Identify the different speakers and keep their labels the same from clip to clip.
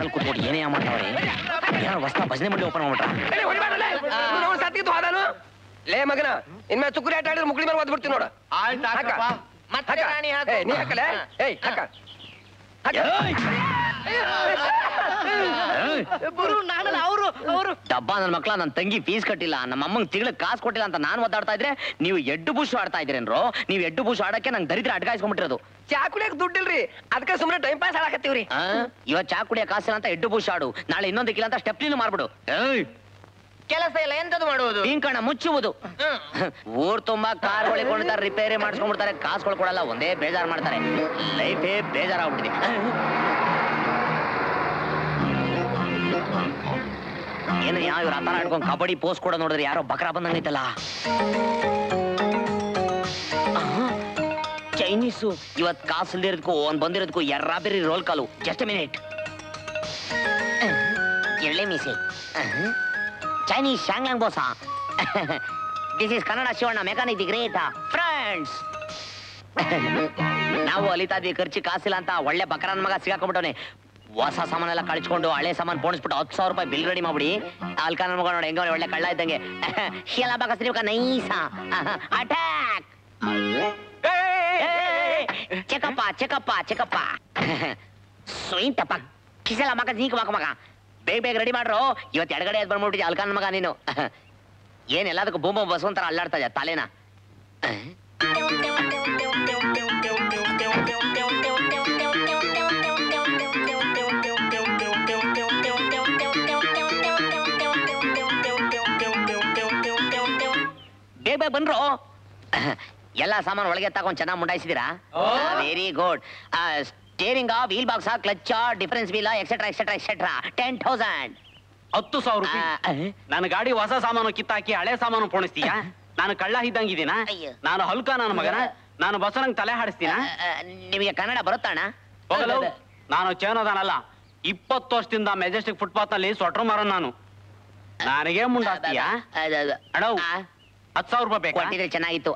Speaker 1: ಕಾರಲ್ಲಿ ಕೂತ್ಕೊಂಡು ಏನೇ ಮಾಡ್ತಾವ್ರೆ ಏನೋ ಹೊಸ ಭಜನೆ ಮಂಡಿ ಓಪನ್ ಮಾಡ್ಬಿಟ್ರ
Speaker 2: ಸತ್ತಿದ್ದು ಹೋದಾನು ಲೇ ಮಗನ ಇನ್ಮೇಲೆ ಚುಕ್ಕುರಿ ಆಟ ಆಡಿದ್ರೆ ಮುಕ್ಳಿ ಮೇಲೆ ಓದ್ಬಿಡ್ತೀನಿ ನೋಡ
Speaker 3: ಆಯ್ತಾಕಪ್ಪ
Speaker 4: ಮತ್ತೆ ರಾಣಿ ಹಾಕು.
Speaker 2: ಏ ನೀ ಹಾಕಲೆ ಏಯ್ ಹಾಕ
Speaker 4: ಗುರು ನಾನಲ್ಲ ಅವರು ಅವರು
Speaker 1: ಡಬ್ಬ ನನ್ನ ಮಕ್ಳ ನನ್ನ ತಂಗಿ ಫೀಸ್ ಕಟ್ಟಿಲ್ಲ ನಮ್ಮ ಅಮ್ಮಂಗ್ ತಿಂಗಳಿಗೆ ಕಾಸು ಕೊಟ್ಟಿಲ್ಲ ಅಂತ ನಾನು ಒದ್ದಾಡ್ತಾ ಇದ್ರೆ ನೀವು ಎಡ್ಡು ಬುಷ್ ಆಡ್ತಾ ಇದ್ರೇನ್ರೋ ನೀವು ಎಡ್ಡು ಬುಷ್ ಆಡಕ್ಕೆ ನಂಗೆ ದರಿದ್ರ ಅಡ್ಗಾಯಿಸ್ಕೊಂಡ್ಬಿಟ್ಟಿರೋದು
Speaker 2: ಚಾ ಕುಡಿಯಕ್ ದುಡ್ಡಿಲ್ರಿ ಅದಕ್ಕೆ ಸುಮ್ಮನೆ ಟೈಮ್ ಪಾಸ್ ಆಡಕತ್ತೀವ್ರಿ
Speaker 1: ಆ? ಇವತ್ ಚಾ ಕುಡಿಯ ಕಾಸಿಲ್ಲ ಅಂತ ಎಡ್ಡು ಬುಷ್ ಆಡು ನಾಳೆ ಇನ್ನೊಂದಕ್ಕಿಲ್ಲ ಅಂತ ಸ್ಟೆಪ್ನಿನೂ ಮಾಡ್ಬಿಡು ಏಯ್
Speaker 4: ಕೆಲಸ ಇಲ್ಲ ಎಂತದು ಮಾಡುವುದು
Speaker 1: ಪಿಂಕಣ ಮುಚ್ಚುವುದು ಊರ್ ತುಂಬಾ ಕಾರ್ ಕೊಂಡಿರ್ತಾರೆ ರಿಪೇರಿ ಮಾಡಿಸ್ಕೊಂಡ್ಬಿಡ್ತಾರೆ ಕಾಸುಗಳು ಕೊಡಲ್ಲ ಒಂದೇ ಬೇಜಾರ್ ಮಾಡ್ತಾರೆ ಲೈಫೇ ಬೇಜಾರಾಗ್ಬಿಟ್ಟಿದೆ ಏನು ಯಾವ ಇವ್ರ ಆತರ ಆಡ್ಕೊಂಡು ಕಬಡ್ಡಿ ಪೋಸ್ ಕೊಡೋ ನೋಡಿದ್ರೆ ಯಾರೋ ಬಕ್ರಾ ಬಂದಂಗೈತಲ್ಲ ಆಹಾ, ಚೈನೀಸು ಇವತ್ ಕಾಸು ಇಲ್ದಿರೋದಕ್ಕೂ ಒಂದ್ ಬಂದಿರೋದಕ್ಕೂ ಎರ್ರಾ ಬೇರೆ ರೋಲ್ ಕಾಲು ಜಸ್ಟ್ ಮಿನಿಟ್ ಎಳ್ಳೆ ಮೀಸೆ ಚೈನೀಸ್ ಶಾಂಗ್ಲಾಂಗ್ ಬೋಸ this is Kannada Shivanna mechanic the great friends ನಾವು ಅಲಿತಾ ಇದ್ವಿ ಖರ್ಚು ಕಾಸಿಲ್ಲ ಅಂತ ಒಳ್ಳೆ ಬಕರನ್ ಮಗ ಸಿಗಾಕೊಂಡ್ಬಿಟ್ಟವನೆ ಹೊಸ ಸಾಮಾನೆಲ್ಲ ಕಳಿಸ್ಕೊಂಡು ಹಳೆ ಸಾಮಾನು ಪೋಣಿಸ್ಬಿಟ್ಟು ಹತ್ತು ಸಾವಿರ ರೂಪಾಯಿ ಬಿಲ್ ರೆಡಿ ಮಾಡ್ಬಿಡಿ ಅಲ್ಕ ನನ್ ಮಗ ನೋಡಿ ಹೆಂಗ ಒಳ್ಳೆ ಕಳ್ಳ ಇದ್ದಂಗೆ ಎಲ್ಲ ಬಕಸ್ರಿ ನೈಸ ಅಟ್ಯಾಕ್ ಚೆಕಪ್ಪ ಚೆಕಪ್ಪ ಚೆಕಪ್ಪ ಸ್ವೈಂತಪ್ಪ ಕಿಸಲ ಮಗ ನೀಕ್ ಮಗ ಮಗ ಬೇಗ ಬೇಗ ರೆಡಿ ಮಾಡ್ರು ಇವತ್ತು ಎಡಗಡೆ ಎದ್ದು ಬಂದ್ಬಿಟ್ಟಿದ್ದೆ ಅಲ್ಕನ್ ಮಗ ನೀನು ಏನ್ ಎಲ್ಲದಕ್ಕೂ ಬೊಂಬ ಬಸವಂತರ ಅಲ್ಲಾಡ್ತಾ ಇದ್ದ ತಲೆನ ಬೇಗ ಬೇಗ ಬನ್ರು ಎಲ್ಲ ಸಾಮಾನು ಒಳಗೆ ತಗೊಂಡ್ ಚೆನ್ನಾಗಿ ಮುಂಡಾಯಿಸಿದೀರಾ very good steering wheel box clutch difference wheel etcetera etcetera etcetera ten thousand
Speaker 3: ಹತ್ತು ಸಾವಿರ ರೂಪಾಯಿ ನನ್ನ ಗಾಡಿ ಹೊಸ ಸಾಮಾನು ಕಿತ್ತಾಕಿ ಹಳೆ ಸಾಮಾನು ಪೋಣಿಸ್ತೀಯ ನಾನು ಕಳ್ಳ ಇದ್ದಂಗಿದ್ದೀನ
Speaker 1: ಅಯ್ಯೋ.
Speaker 3: ನಾನು ಹಲ್ಕ ನನ್ನ ಮಗನ ನಾನು ಬಸರಂಗ್ ತಲೆ ಹಾಡಿಸ್ತೀನ
Speaker 1: ನಿಮಗೆ ಕನ್ನಡ ಬರುತ್ತಾಣ
Speaker 3: ಹೋಗಲು ನಾನು ಚೇನೋದನಲ್ಲ ಇಪ್ಪತ್ತು ವರ್ಷದಿಂದ ಮೆಜೆಸ್ಟಿಕ್ ಫುಟ್ಪಾತ್ ನಲ್ಲಿ ಸ್ವೆಟರ್ ಮಾರೋ ನಾನು ನನಗೆ ಮುಂಡಾಸ್ತೀಯ ಅಡವ್ ಹತ್ತು ಸಾವಿರ ರೂಪಾಯಿ ಬೇಕಾ
Speaker 1: ಕೊಟ್ಟಿದ್ರೆ ಚೆನ್ನಾಗಿತ್ತು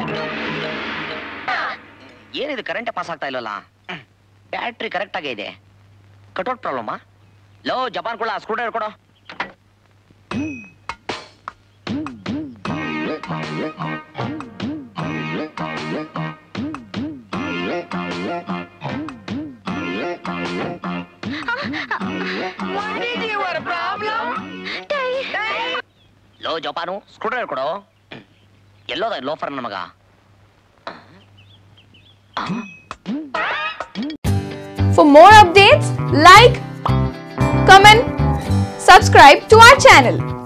Speaker 1: ಏನಿದು ಕರೆಂಟ್ ಪಾಸ್ ಆಗ್ತಾ ಇಲ್ವಲ್ಲ ಬ್ಯಾಟ್ರಿ ಕರೆಕ್ಟ್ ಆಗೇ ಇದೆ ಕಟೌಟ್ ಪ್ರಾಬ್ಲಮಾ ಲೋ ಜಪಾನ್ ಕೊಡ ಸ್ಕ್ರೂ ಡ್ರೈವರ್ ಕೊಡೋ ಲೋ ಜಪಾನು ಸ್ಕ್ರೂ ಡ್ರೈವರ್ ಕೊಡೋ ಎಲ್ಲೋದ ಲೋಫರ್ ನನ್ನ ಮಗ
Speaker 5: For more updates, like, comment, subscribe to our channel.